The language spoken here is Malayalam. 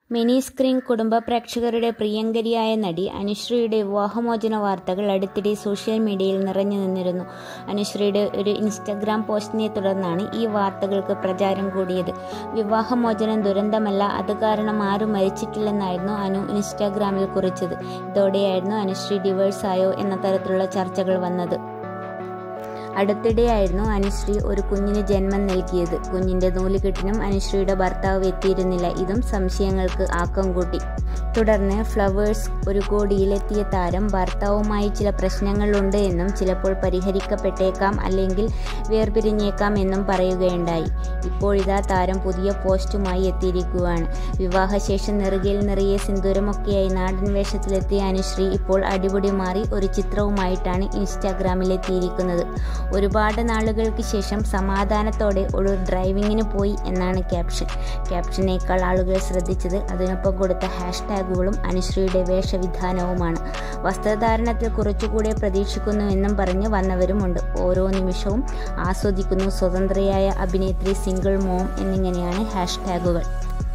മിനി സ്ക്രീൻ കുടുംബ പ്രേക്ഷകരുടെ പ്രിയങ്കരിയായ നടി അനുശ്രീയുടെ വിവാഹമോചന വാർത്തകൾ അടുത്തിടെ സോഷ്യൽ മീഡിയയിൽ നിറഞ്ഞു നിന്നിരുന്നു അനുശ്രീയുടെ ഒരു ഇൻസ്റ്റഗ്രാം പോസ്റ്റിനെ തുടർന്നാണ് ഈ വാർത്തകൾക്ക് പ്രചാരം കൂടിയത് വിവാഹമോചനം ദുരന്തമല്ല അത് കാരണം ആരും മരിച്ചിട്ടില്ലെന്നായിരുന്നു അനു ഇൻസ്റ്റാഗ്രാമിൽ കുറിച്ചത് ഇതോടെയായിരുന്നു അനുശ്രീ ഡിവേഴ്സ് ആയോ എന്ന തരത്തിലുള്ള ചർച്ചകൾ വന്നത് അടുത്തിടെയായിരുന്നു അനുശ്രീ ഒരു കുഞ്ഞിന് ജന്മം നൽകിയത് കുഞ്ഞിന്റെ നൂലുകെട്ടിനും അനുശ്രീയുടെ ഭർത്താവ് എത്തിയിരുന്നില്ല ഇതും സംശയങ്ങൾക്ക് ആക്കം കൂട്ടി തുടർന്ന് ഫ്ലവേഴ്സ് ഒരു കോടിയിലെത്തിയ താരം ഭർത്താവുമായി ചില പ്രശ്നങ്ങളുണ്ട് എന്നും ചിലപ്പോൾ പരിഹരിക്കപ്പെട്ടേക്കാം അല്ലെങ്കിൽ വേർപിരിഞ്ഞേക്കാം എന്നും പറയുകയുണ്ടായി ഇപ്പോഴിതാ താരം പുതിയ പോസ്റ്റുമായി എത്തിയിരിക്കുകയാണ് വിവാഹശേഷം നെറുകയിൽ നിറയെ സിന്ദൂരമൊക്കെയായി നാടൻ വേഷത്തിലെത്തിയ അനുശ്രീ ഇപ്പോൾ അടിപൊളി മാറി ഒരു ചിത്രവുമായിട്ടാണ് ഇൻസ്റ്റാഗ്രാമിൽ എത്തിയിരിക്കുന്നത് ഒരുപാട് നാളുകൾക്ക് ശേഷം സമാധാനത്തോടെ ഒരു ഡ്രൈവിങ്ങിന് പോയി എന്നാണ് ക്യാപ്ഷൻ ക്യാപ്ഷനേക്കാൾ ആളുകൾ ശ്രദ്ധിച്ചത് അതിനൊപ്പം കൊടുത്ത ഹാഷ്ടാഗുകളും അനുശ്രീയുടെ വേഷവിധാനവുമാണ് വസ്ത്രധാരണത്തിൽ കുറച്ചുകൂടെ പ്രതീക്ഷിക്കുന്നുവെന്നും പറഞ്ഞ് വന്നവരുമുണ്ട് ഓരോ നിമിഷവും ആസ്വദിക്കുന്നു സ്വതന്ത്രയായ അഭിനേത്രി സിംഗിൾ മോം എന്നിങ്ങനെയാണ് ഹാഷ്ടാഗുകൾ